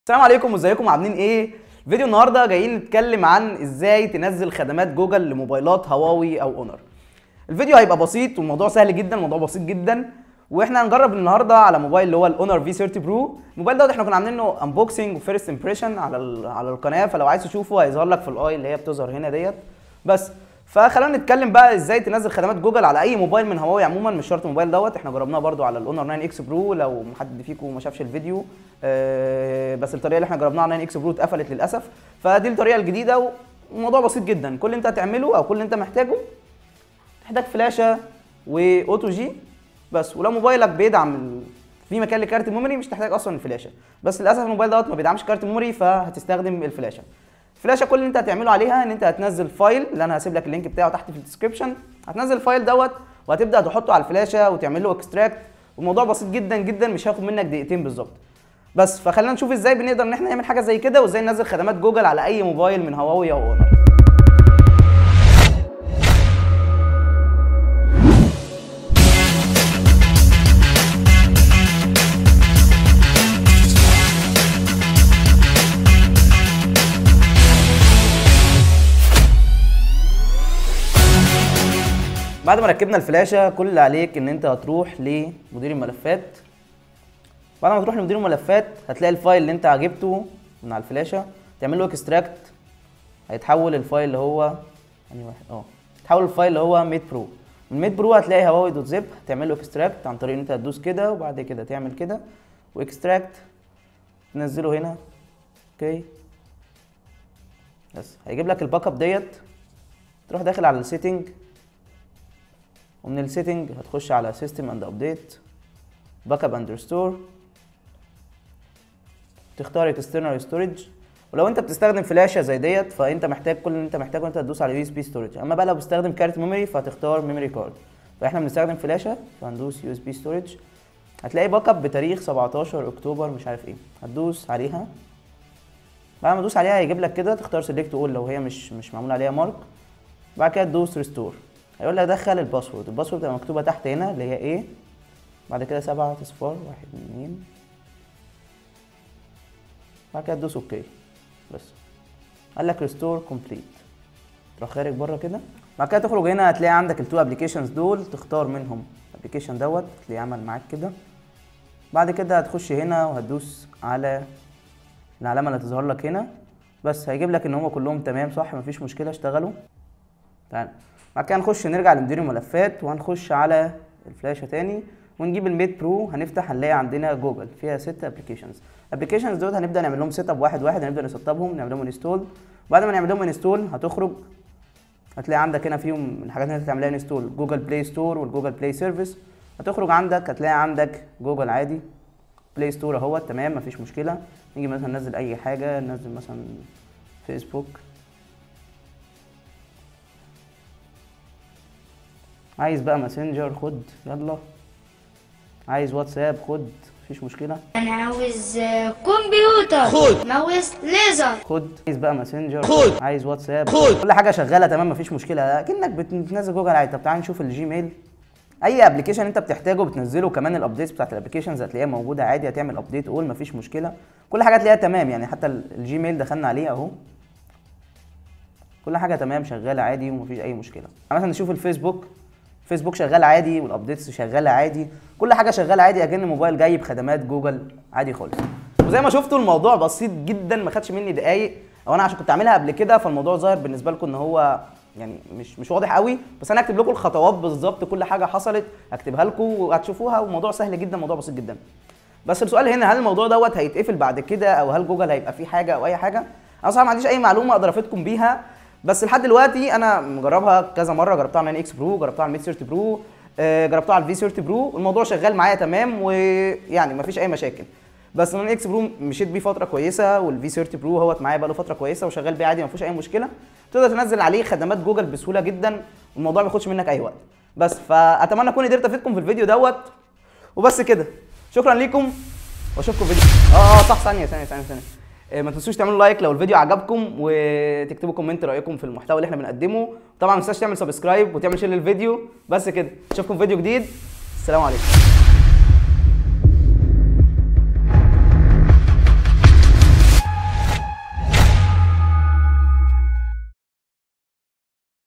السلام عليكم وازيكم عاملين ايه فيديو النهارده جايين نتكلم عن ازاي تنزل خدمات جوجل لموبايلات هواوي او اونر الفيديو هيبقى بسيط والموضوع سهل جدا الموضوع بسيط جدا واحنا هنجرب النهارده على موبايل اللي هو الاونر في 30 برو الموبايل دوت احنا كنا عاملين له انبوكسنج وفيرست امبريشن على ال- على القناه فلو عايز تشوفه هيظهر لك في الاي اللي هي بتظهر هنا ديت بس فخلينا نتكلم بقى ازاي تنزل خدمات جوجل على اي موبايل من هواوي عموما مش شرط الموبايل دوت احنا جربناه برضو على الاونر 9 اكس برو لو حد فيكم ما شافش الفيديو آه، بس الطريقه اللي احنا جربناها على 9 اكس برو اتقفلت للاسف فدي الطريقه الجديده والموضوع بسيط جدا كل اللي انت هتعمله او كل اللي انت محتاجه تحتاج فلاشه واوتو جي بس ولو موبايلك بيدعم ال- في مكان لكارت الميموري مش تحتاج اصلا الفلاشه بس للاسف الموبايل دوت ما بيدعمش كارت الميموري فهتستخدم الفلاشه الفلاشه كل اللي انت هتعمله عليها ان انت هتنزل فايل اللي انا هسيب لك اللينك بتاعه تحت في الديسكربشن هتنزل الفايل دوت وهتبدا تحطه على الفلاشه وتعمل له اكستراكت والموضوع بسيط جدا جدا مش هياخد منك دقيقتين بالظبط بس فخلينا نشوف ازاي بنقدر ان احنا نعمل حاجه زي كده وازاي ننزل خدمات جوجل على اي موبايل من هواوي او اونر بعد ما ركبنا الفلاشه كل اللي عليك ان انت هتروح لمدير الملفات بعد ما تروح لمدير الملفات هتلاقي الفايل اللي انت جبته من على الفلاشه تعمل له اكستراكت هيتحول الفايل اللي هو انهي واحد اه تحول الفايل اللي هو ميد برو من ميد برو هتلاقي هواوي دوت زب هتعمل له اكستراكت عن طريق ان انت هتدوس كده وبعد كده تعمل كده واكستراكت تنزله هنا اوكي بس هيجيب لك الباك اب ديت تروح داخل على السيتنج ومن السيتنج هتخش على سيستم اند ابديت باك اب اند ريستور تختار اكسترنال ستورج ولو انت بتستخدم فلاشه زي ديت فانت محتاج كل اللي انت محتاجه انت تدوس على يو اس بي ستورج اما بقى لو بتستخدم كارت ميموري فهتختار ميموري كارد فاحنا بنستخدم فلاشه فهندوس يو اس بي ستورج هتلاقي باك اب بتاريخ 17 اكتوبر مش عارف ايه هتدوس عليها بعد ما تدوس عليها هيجيب لك كده تختار سيلكت اول لو هي مش مش معمول عليها مارك بعد كده تدوس ريستور هيقول لك دخل الباسورد الباسورد تبقى مكتوبه تحت هنا اللي هي ايه بعد كده سبعة اصفار واحد اتنين بعد كده تدوس اوكي بس قال لك ريستور كومبليت تروح خارج بره كده بعد كده تخرج هنا هتلاقي عندك التو ابلكيشنز دول تختار منهم الابلكيشن دوت تلاقيه عمل معاك كده بعد كده هتخش هنا وهتدوس على العلامه اللي هتظهر لك هنا بس هيجيب لك ان هم كلهم تمام صح مفيش مشكله اشتغلوا تعال بعد كده نخش نرجع لمدير الملفات وهنخش على الفلاشه تاني ونجيب الميد برو هنفتح هنلاقي عندنا جوجل فيها ست ابلكيشنز الابلكيشنز دول هنبدا نعمل لهم سيت اب واحد واحد هنبدا نسطبهم نعمل لهم انستول بعد ما نعمل لهم انستول هتخرج هتلاقي عندك هنا فيهم من الحاجات اللي انت تعملها انستول جوجل بلاي ستور والجوجل بلاي سيرفيس هتخرج عندك هتلاقي عندك جوجل عادي بلاي ستور اهوت تمام مفيش مشكله نيجي مثلا ننزل اي حاجه ننزل مثلا فيسبوك عايز بقى ماسنجر خد يلا عايز واتساب خد مفيش مشكله انا عاوز آه، كمبيوتر خد ماوس ليزر خد عايز بقى ماسنجر خد عايز واتساب خد كل حاجه شغاله تمام مفيش مشكله اكنك بتنزل جوجل عادي طب تعالى نشوف الجيميل اي ابلكيشن انت بتحتاجه بتنزله كمان الابديتس بتاعت الابلكيشنز هتلاقيها موجوده عادي هتعمل ابديت اول مفيش مشكله كل حاجه هتلاقيها تمام يعني حتى ال- الجيميل دخلنا عليه اهو كل حاجه تمام شغاله عادي ومفيش اي مشكله مثلا نشوف الفيسبوك فيسبوك شغال عادي والابديتس شغاله عادي كل حاجه شغاله عادي اكن الموبايل جاي بخدمات جوجل عادي خالص وزي ما شفتوا الموضوع بسيط جدا ما خدش مني دقايق او انا عشان كنت عاملها قبل كده فالموضوع ظاهر بالنسبه لكم ان هو يعني مش مش واضح قوي بس انا هكتب لكم الخطوات بالظبط كل حاجه حصلت هكتبها لكم وهتشوفوها والموضوع سهل جدا موضوع بسيط جدا بس السؤال هنا هل الموضوع دوت هيتقفل بعد كده او هل جوجل هيبقى فيه حاجه او اي حاجه انا صراحه ما عنديش اي معلومه اقدر افيدكم بيها بس لحد دلوقتي انا مجربها كذا مره جربتها على 9 اكس برو جربتها على الميد 30 برو آه، جربتها على الفي 30 برو الموضوع شغال معايا تمام ويعني ما فيش اي مشاكل بس 9 اكس برو مشيت بيه فتره كويسه والفي 30 برو هوت معايا بقاله فتره كويسه وشغال بيه عادي ما فيهوش اي مشكله تقدر تنزل عليه خدمات جوجل بسهوله جدا والموضوع ما ياخدش منك اي وقت بس فاتمنى اكون قدرت افيدكم في الفيديو دوت وبس كده شكرا ليكم واشوفكم فيديو اه اه صح ثانيه ثانيه ثانيه ثانيه آه، ما تنسوش تعملوا لايك لو الفيديو عجبكم وتكتبوا كومنت رايكم في المحتوى اللي احنا بنقدمه طبعا ما تنساش تعمل سبسكرايب وتعمل شير للفيديو بس كده اشوفكم في فيديو جديد السلام عليكم